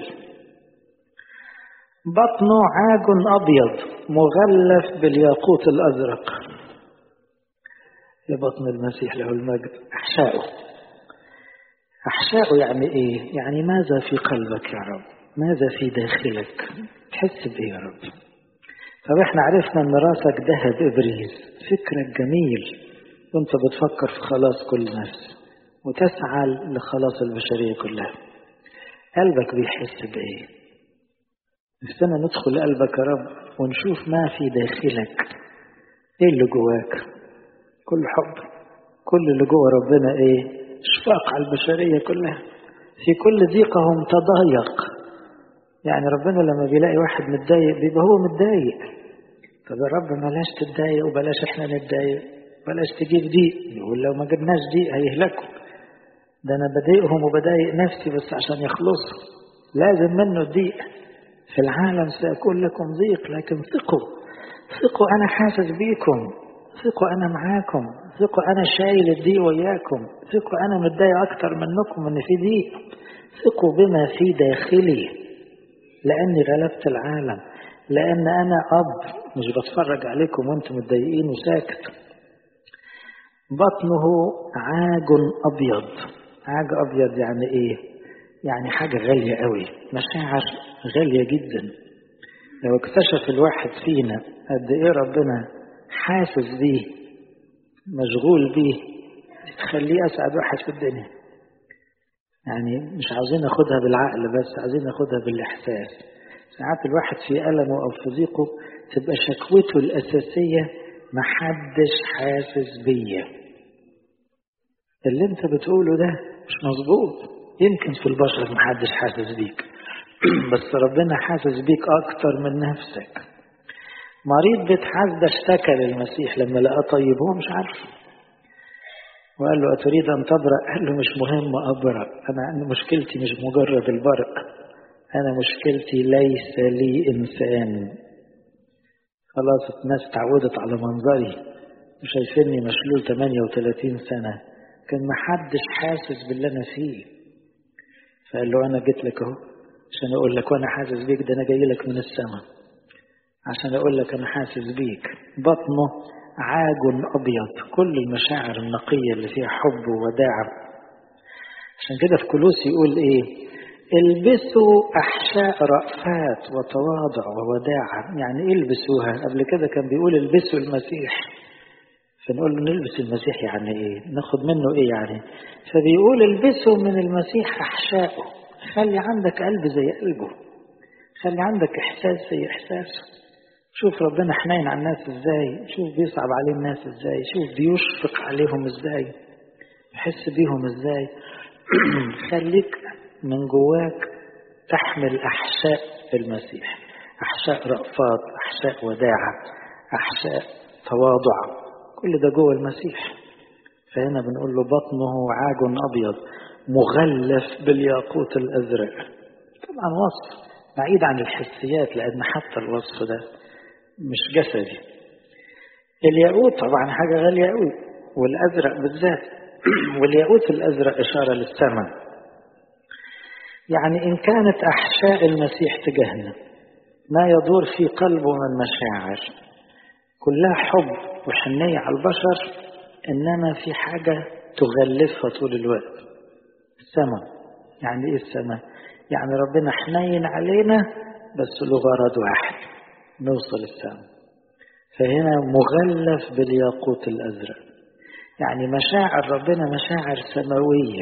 S1: بطنه عاج أبيض مغلف بالياقوت الأزرق يا بطن المسيح له المجد أحشائه أحشاء يعني إيه؟ يعني ماذا في قلبك يا رب؟ ماذا في داخلك؟ تحس بإيه يا رب؟ طب احنا عرفنا ان راسك ذهب ابريز فكرك جميل وانت بتفكر في خلاص كل نفس وتسعى لخلاص البشرية كلها قلبك بيحس بإيه؟ نفسنا ندخل قلبك يا رب ونشوف ما في داخلك ايه اللي جواك كل حب كل اللي جوا ربنا ايه اشفاق على البشرية كلها في كل ضيقهم تضايق يعني ربنا لما بيلاقي واحد متضايق بيبقى هو متضايق طب يا رب بلاش تتضايق وبلاش احنا نتضايق بلاش تجيب ضيق يقول لو ما جبناش ضيق هيهلكوا ده انا بضايقهم وبضايق نفسي بس عشان يخلصوا لازم منه الضيق في العالم سيكون لكم ضيق لكن ثقوا ثقوا أنا حاسس بيكم ثقوا أنا معاكم ثقوا أنا شايل الضيق وياكم ثقوا أنا متضايق أكتر منكم إن في ضيق ثقوا بما في داخلي لأني غلبت العالم لأن أنا أب مش بتفرج عليكم وأنتم متضايقين وساكت بطنه عاج أبيض عاج أبيض يعني إيه؟ يعني حاجة غالية قوي مشاعر غالية جدا لو اكتشف الواحد فينا قد ايه ربنا حاسس بيه مشغول بيه تخليه اسعد واحد في الدنيا يعني مش عاوزين ناخدها بالعقل بس عايزين ناخدها بالاحساس ساعات الواحد في ألمه أو في ضيقه تبقى شكوته الأساسية محدش حاسس بيا اللي انت بتقوله ده مش مظبوط يمكن في البشر محدش حاسس بيك بس ربنا حاسس بيك أكتر من نفسك مريض بيت حاسدة اشتكى للمسيح لما لقاه طيب هو مش عارف وقال له أتريد أن تبرأ قال له مش مهم أبرأ أنا مشكلتي مش مجرد البرء أنا مشكلتي ليس لي إنسان خلاص الناس تعودت على منظري وشايفيني مشلول 38 سنة كان محدش حاسس باللي أنا فيه فقال له أنا جيت لك أهو عشان أقول لك وأنا حاسس بيك ده أنا جاي لك من السماء عشان أقول لك أنا حاسس بيك بطنه عاج أبيض كل المشاعر النقية اللي فيها حب ووداعة عشان كده في كلوس يقول إيه البسوا أحشاء رأفات وتواضع ووداعة يعني إيه البسوها قبل كده كان بيقول البسوا المسيح فنقول له نلبس المسيح يعني إيه ناخد منه إيه يعني فبيقول البسوا من المسيح أحشائه خلي عندك قلب زي قلبه خلي عندك إحساس زي إحساسه شوف ربنا حنين على الناس ازاي شوف بيصعب عليه الناس ازاي شوف بيشفق عليهم ازاي يحس بيهم ازاي خليك من جواك تحمل أحشاء المسيح أحشاء رأفات أحشاء وداعة أحشاء تواضع كل ده جوه المسيح فهنا بنقول له بطنه عاج أبيض مغلف بالياقوت الأزرق طبعا وصف بعيد عن الحسيات لأن حتى الوصف ده مش جسدي الياقوت طبعا حاجة غالية قوي والأزرق بالذات والياقوت الأزرق إشارة للسماء يعني إن كانت أحشاء المسيح تجاهنا ما يدور في قلبه من مشاعر كلها حب وحنية على البشر إنما في حاجة تغلفها طول الوقت السماء يعني إيه السماء يعني ربنا حنين علينا بس له غرض واحد نوصل السماء فهنا مغلف بالياقوت الأزرق يعني مشاعر ربنا مشاعر سماوية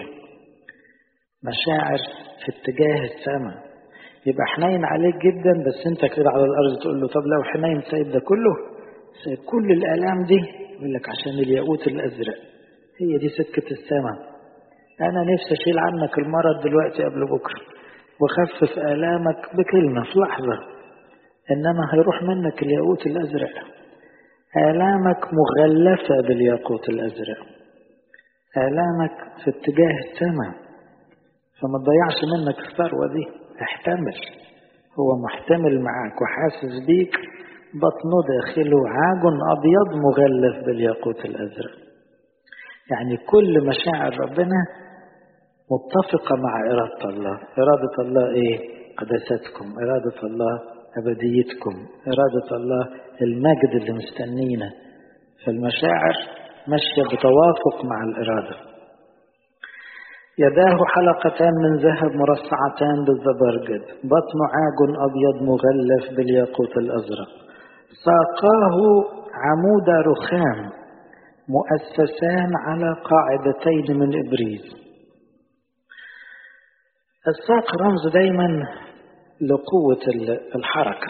S1: مشاعر في اتجاه السماء يبقى حنين عليك جدا بس انت كده على الارض تقول له طب لو حنين سايب ده كله سايب كل الالام دي يقول لك عشان الياقوت الازرق هي دي سكه السماء انا نفسي اشيل عنك المرض دلوقتي قبل بكره واخفف الامك بكلمه في لحظه انما هيروح منك الياقوت الازرق الامك مغلفه بالياقوت الازرق الامك في اتجاه السماء فما تضيعش منك الثروة دي احتمل هو محتمل معاك وحاسس بيك بطنه داخله عاج أبيض مغلف بالياقوت الأزرق يعني كل مشاعر ربنا متفقة مع إرادة الله إرادة الله إيه؟ قداستكم إرادة الله أبديتكم إرادة الله المجد اللي مستنينا فالمشاعر ماشية بتوافق مع الإرادة يداه حلقتان من ذهب مرصعتان بالزبرجد بطن عاج أبيض مغلف بالياقوت الأزرق ساقاه عمود رخام مؤسسان على قاعدتين من إبريز الساق رمز دايما لقوة الحركة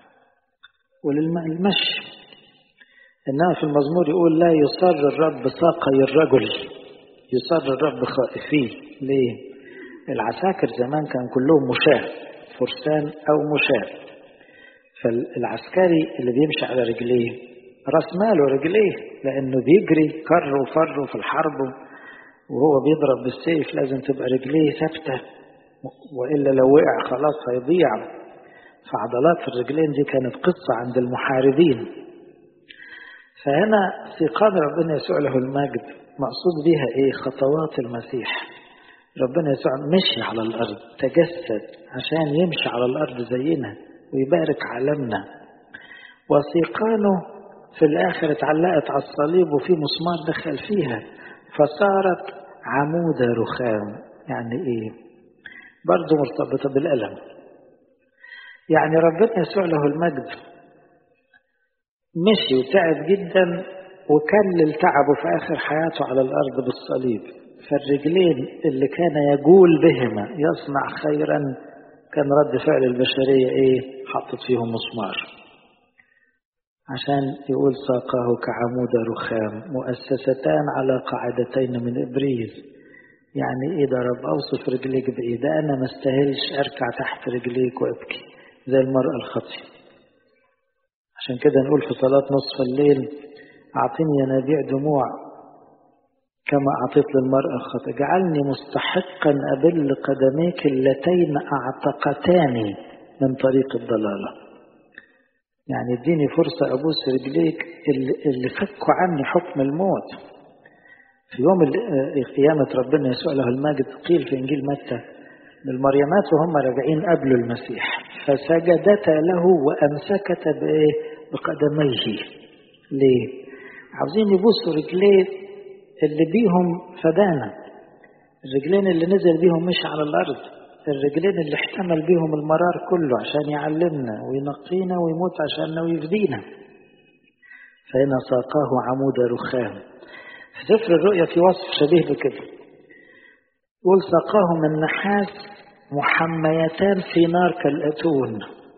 S1: وللمشي إنما في المزمور يقول لا يصر الرب ساقي الرجل يصر الرب خائفيه ليه؟ العساكر زمان كان كلهم مشاة فرسان أو مشاة فالعسكري اللي بيمشي على رجليه راس ماله رجليه لأنه بيجري كر وفر في الحرب وهو بيضرب بالسيف لازم تبقى رجليه ثابتة وإلا لو وقع خلاص هيضيع فعضلات الرجلين دي كانت قصة عند المحاربين فهنا سيقان ربنا يسوع له المجد مقصود بها ايه خطوات المسيح ربنا يسوع مشي على الارض تجسد عشان يمشي على الارض زينا ويبارك عالمنا وسيقانه في الاخر اتعلقت على الصليب وفي مسمار دخل فيها فصارت عمود رخام يعني ايه برضه مرتبطة بالألم يعني ربنا يسوع له المجد مشي وتعب جدا وكلل تعبه في آخر حياته على الأرض بالصليب فالرجلين اللي كان يجول بهما يصنع خيرا كان رد فعل البشرية إيه حطت فيهم مسمار عشان يقول ساقاه كعمود رخام مؤسستان على قاعدتين من إبريز يعني إيه ده رب أوصف رجليك بإيه ده أنا ما استاهلش أركع تحت رجليك وأبكي زي المرأة الخطية عشان كده نقول في صلاة نصف الليل أعطني ينابيع دموع كما أعطيت للمرأة الخطية اجعلني مستحقا أبل قدميك اللتين أعتقتاني من طريق الضلالة يعني اديني فرصة أبوس رجليك اللي, اللي فكوا عني حكم الموت في يوم قيامة ربنا يسوع له المجد قيل في إنجيل متى للمريمات وهم راجعين قبل المسيح فسجدتا له وأمسكتا بإيه؟ بقدميه ليه؟ عاوزين يبوسوا رجليه اللي بيهم فدانا الرجلين اللي نزل بيهم مش على الأرض الرجلين اللي احتمل بيهم المرار كله عشان يعلمنا وينقينا ويموت عشاننا ويفدينا فهنا ساقاه عمود رخام في سفر الرؤيا في وصف شبيه بكده يقول ساقاه من نحاس محميتان في نار كالأتون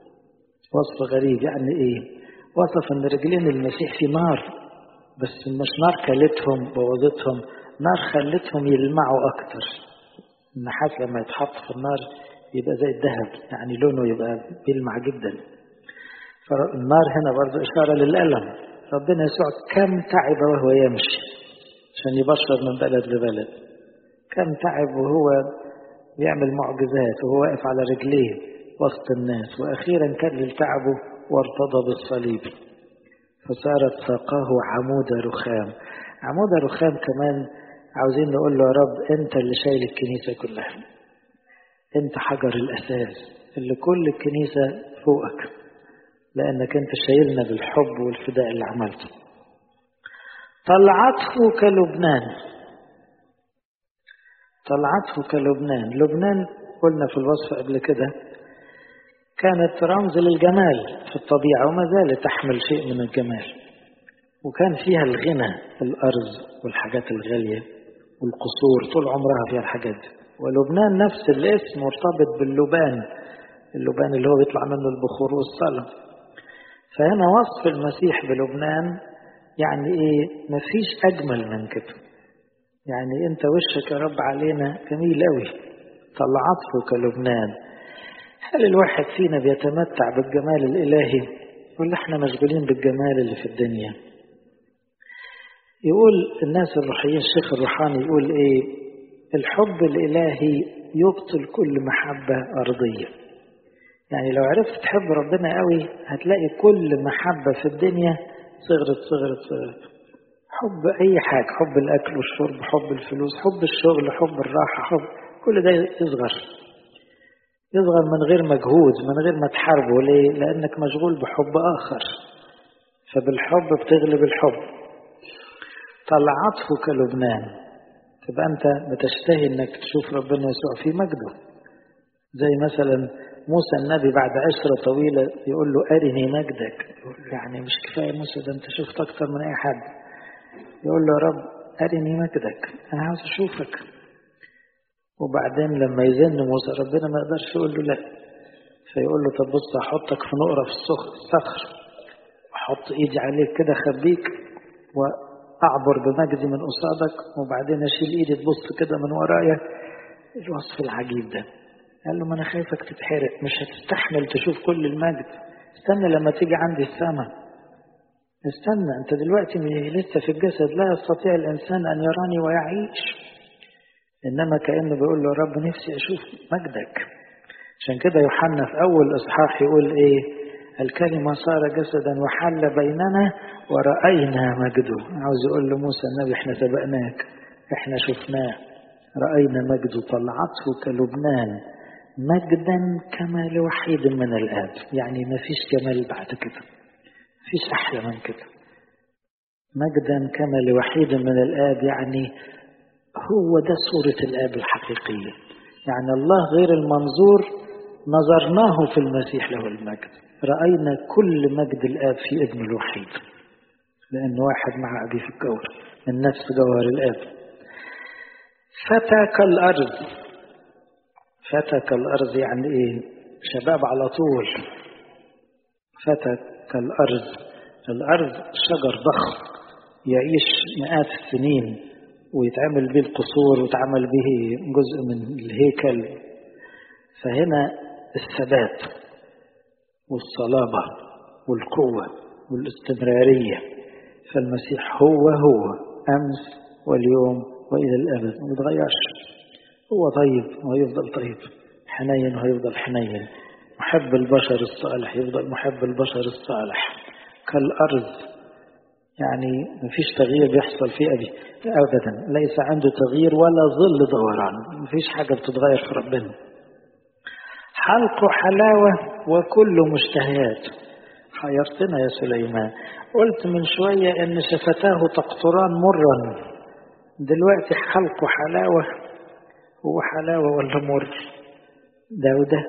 S1: وصف غريب يعني ايه وصف ان رجلين المسيح في نار بس مش نار كلتهم بوظتهم نار خلتهم يلمعوا اكتر النحاس لما يتحط في النار يبقى زي الذهب يعني لونه يبقى بيلمع جدا فالنار هنا برضه إشارة للألم ربنا يسوع كم تعب وهو يمشي عشان يبشر من بلد لبلد كم تعب وهو بيعمل معجزات وهو واقف على رجليه وسط الناس وأخيرا كلل تعبه وارتضى بالصليب فصارت ساقاه عمود رخام عمود رخام كمان عاوزين نقول له يا رب انت اللي شايل الكنيسة كلها انت حجر الأساس اللي كل الكنيسة فوقك لأنك انت شايلنا بالحب والفداء اللي عملته طلعته كلبنان طلعته كلبنان لبنان قلنا في الوصف قبل كده كانت رمز للجمال في الطبيعة وما زالت تحمل شيء من الجمال وكان فيها الغنى الأرز والحاجات الغالية والقصور طول عمرها فيها الحاجات دي ولبنان نفس الاسم مرتبط باللبان اللبان اللي هو بيطلع منه البخور والصلاة فهنا وصف المسيح بلبنان يعني ايه مفيش أجمل من كده يعني انت وشك يا رب علينا جميل قوي طلعته كلبنان هل الواحد فينا بيتمتع بالجمال الإلهي ولا احنا مشغولين بالجمال اللي في الدنيا يقول الناس الروحيين الشيخ الروحاني يقول ايه الحب الإلهي يبطل كل محبة أرضية يعني لو عرفت تحب ربنا قوي هتلاقي كل محبة في الدنيا صغرت صغرت صغرت حب أي حاجة حب الأكل والشرب حب الفلوس حب الشغل حب الراحة حب كل ده يصغر يصغر من غير مجهود من غير ما تحاربه ليه؟ لأنك مشغول بحب آخر فبالحب بتغلب الحب طلعته كلبنان تبقى أنت بتشتهي أنك تشوف ربنا يسوع في مجده زي مثلا موسى النبي بعد عشرة طويلة يقول له أرني مجدك يقول له يعني مش كفاية موسى ده أنت شفت أكتر من أي حد يقول له يا رب أرني مجدك أنا عاوز أشوفك وبعدين لما يزن موسى ربنا ما يقدرش يقول له لا فيقول له طب بص هحطك في نقرة في الصخر واحط ايدي عليك كده اخبيك واعبر بمجدي من قصادك وبعدين اشيل ايدي تبص كده من ورايا الوصف العجيب ده قال له ما انا خايفك تتحرق مش هتستحمل تشوف كل المجد استنى لما تيجي عندي السماء استنى انت دلوقتي لسه في الجسد لا يستطيع الانسان ان يراني ويعيش انما كانه بيقول له رب نفسي اشوف مجدك عشان كده يوحنا في اول اصحاح يقول ايه الكلمة صار جسدا وحل بيننا ورأينا مجده عاوز يقول لموسى النبي احنا سبقناك احنا شفناه رأينا مجده طلعته كلبنان مجدا كما لوحيد من الآب يعني ما فيش جمال بعد كده فيش أحلى من كده مجدا كما لوحيد من الآب يعني هو ده صورة الآب الحقيقية يعني الله غير المنظور نظرناه في المسيح له المجد رأينا كل مجد الآب في ابن الوحيد لأن واحد مع أبي في الجوهر من نفس جوهر الآب فتى كالأرض فتى كالأرض يعني إيه شباب على طول فتى كالأرض الأرض شجر ضخم يعيش مئات السنين ويتعمل به القصور ويتعمل به جزء من الهيكل فهنا الثبات والصلابة والقوة والاستمرارية فالمسيح هو هو أمس واليوم وإلى الأبد ما يتغيرش هو طيب وهيفضل طيب حنين وهيفضل حنين محب البشر الصالح يفضل محب البشر الصالح كالأرض يعني مفيش تغيير بيحصل في أبي أبدا ليس عنده تغيير ولا ظل دوران مفيش حاجة بتتغير في ربنا حلق حلاوة وكل مشتهيات حيرتنا يا سليمان قلت من شوية ان شفتاه تقطران مرا دلوقتي حلق حلاوة هو حلاوة ولا مر ده وده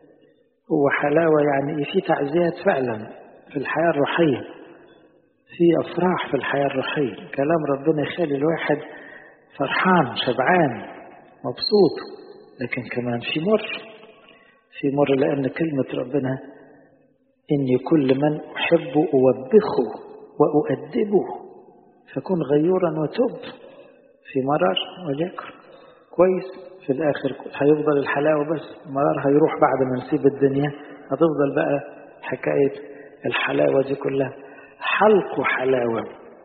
S1: هو حلاوة يعني في تعزيات فعلا في الحياة الروحية في أفراح في الحياة الروحية كلام ربنا يخلي الواحد فرحان شبعان مبسوط لكن كمان في مر في مر لأن كلمة ربنا إني كل من أحب أوبخه وأؤدبه فكن غيورا وتب في مرار وليكن كويس في الآخر هيفضل الحلاوة بس مرار هيروح بعد ما نسيب الدنيا هتفضل بقى حكاية الحلاوة دي كلها حلق حلاوة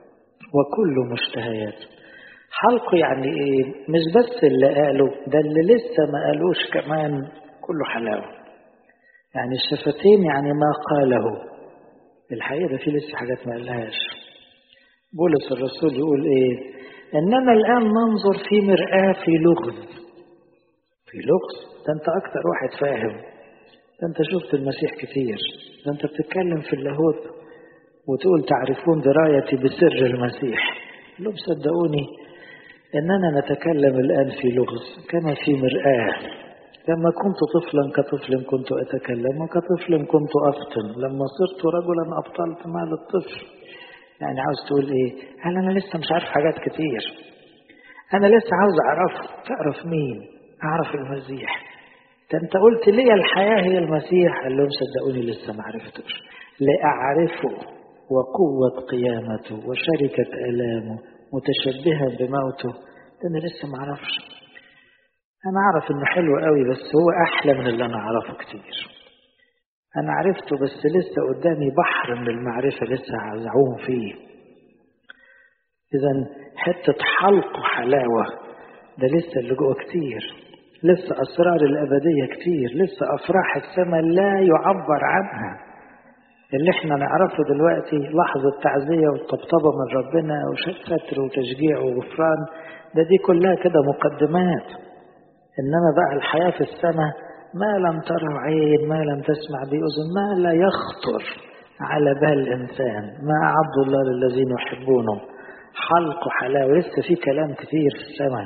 S1: وكل مشتهيات حلق يعني ايه مش بس اللي قاله ده اللي لسه ما قالوش كمان كله حلاوة يعني الشفتين يعني ما قاله الحقيقة ده في لسه حاجات ما قالهاش بولس الرسول يقول ايه اننا الان ننظر في مرآة في لغز في لغز ده انت اكتر واحد فاهم ده انت شفت المسيح كتير ده انت بتتكلم في اللاهوت وتقول تعرفون درايتي بسر المسيح لهم صدقوني اننا نتكلم الان في لغز كما في مرآة لما كنت طفلا كطفل كنت أتكلم وكطفل كنت أفطن لما صرت رجلا أبطلت مال الطفل يعني عاوز تقول إيه هل أنا لسه مش عارف حاجات كتير أنا لسه عاوز أعرف تعرف مين أعرف المسيح ده أنت قلت لي الحياة هي المسيح قال لهم صدقوني لسه ما عرفتوش لأعرفه وقوة قيامته وشركة آلامه متشبها بموته ده أنا لسه ما أعرفش أنا أعرف إنه حلو قوي بس هو أحلى من اللي أنا أعرفه كتير أنا عرفته بس لسه قدامي بحر من المعرفة لسه هعوم فيه إذا حتة حلق وحلاوة ده لسه اللي جوه كتير لسه أسرار الأبدية كتير لسه أفراح السماء لا يعبر عنها اللي احنا نعرفه دلوقتي لحظة تعزية والطبطبة من ربنا وستر وتشجيع وغفران ده دي كلها كده مقدمات إنما بقى الحياة في السماء ما لم تره عين ما لم تسمع بأذن ما لا يخطر على بال الإنسان ما أعد الله للذين يحبونه حلق وحلاوة لسه في كلام كتير في السماء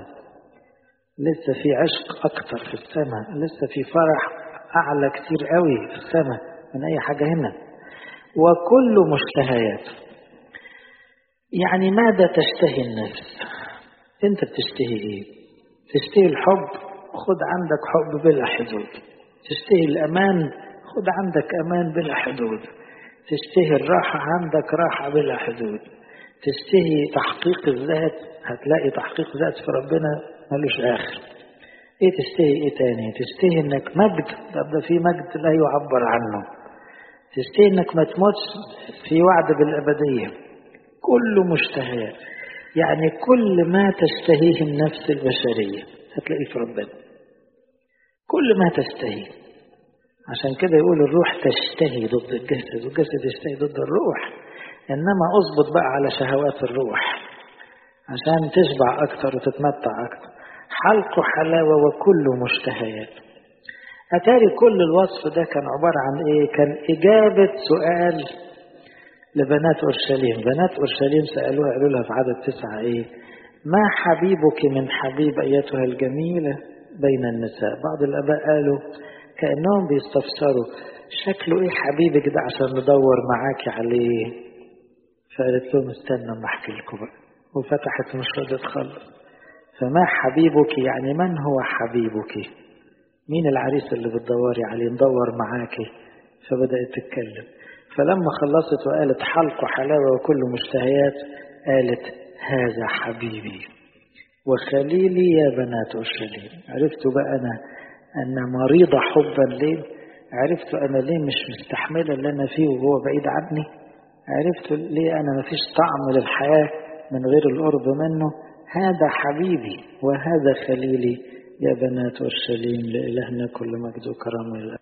S1: لسه في عشق أكتر في السماء لسه في فرح أعلى كتير قوي في السماء من أي حاجة هنا وكل مشتهيات يعني ماذا تشتهي النفس انت بتشتهي ايه تشتهي الحب خد عندك حب بلا حدود تشتهي الامان خد عندك امان بلا حدود تشتهي الراحة عندك راحة بلا حدود تشتهي تحقيق الذات هتلاقي تحقيق ذات في ربنا ملوش آخر ايه تشتهي ايه تاني تشتهي انك مجد ده في مجد لا يعبر عنه تشتهي انك ما تموتش في وعد بالابديه كل مشتهيات يعني كل ما تشتهيه النفس البشريه هتلاقيه في ربنا كل ما تشتهي عشان كده يقول الروح تشتهي ضد الجسد والجسد يشتهي ضد الروح انما اظبط بقى على شهوات الروح عشان تشبع اكتر وتتمتع اكتر حلق حلاوه وكل مشتهيات اتاري كل الوصف ده كان عباره عن ايه كان اجابه سؤال لبنات اورشليم بنات اورشليم سالوها قالوا لها في عدد تسعه ايه ما حبيبك من حبيب ايتها الجميله بين النساء بعض الاباء قالوا كانهم بيستفسروا شكله ايه حبيبك ده عشان ندور معاكي عليه فقالت لهم استنى اما احكي لكم بقى وفتحت مش راضيه تخلص فما حبيبك يعني من هو حبيبك مين العريس اللي بتدوري عليه ندور معاكي فبدات تتكلم فلما خلصت وقالت حلق وحلاوه وكل مشتهيات قالت هذا حبيبي وخليلي يا بنات اورشليم عرفت بقى انا انا مريضه حبا ليه عرفت انا ليه مش مستحمله اللي انا فيه وهو بعيد عني عرفت ليه انا مفيش طعم للحياه من غير القرب منه هذا حبيبي وهذا خليلي يا بنات اورشليم لالهنا كل مجد وكرم